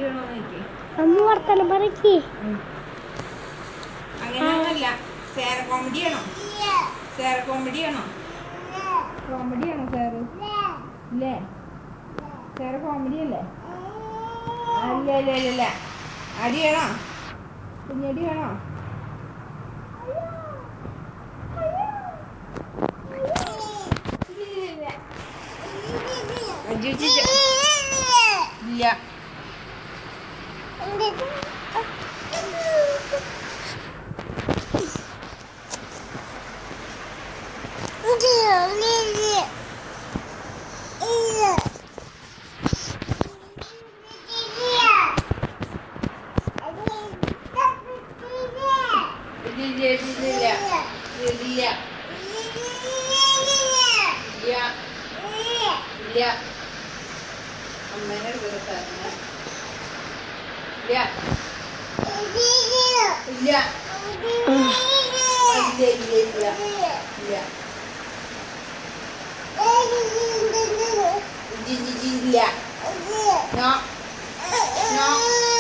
comedy ആണോ നോക്കി അമ്മ വർത്തനം പറയ്ക്ക് അങ്ങനെയൊന്നുമല്ല സേര കോമഡി ആണോ സേര കോമഡി ആണോ കോമഡി ആണോ സാറ് ഇല്ലേ സാറ് കോമഡി അല്ലേ അല്ല ഇല്ല ഇല്ല ഇല്ല അടി വേണോ കുഞ്ഞടി വേണോ അജി വെച്ചിട്ട് ഇല്ല ഇല്ല ഇല്ല ഇല്ല ഇല്ല ഇല്ല ഇല്ല അമ്മേനെ എടുക്കുന്ന സാധനം ഇല്ല ഇല്ല ഇല്ല ഇല്ല ഇല്ല ഇല്ല ജി ജി ജി ഇല്ല നോ നോ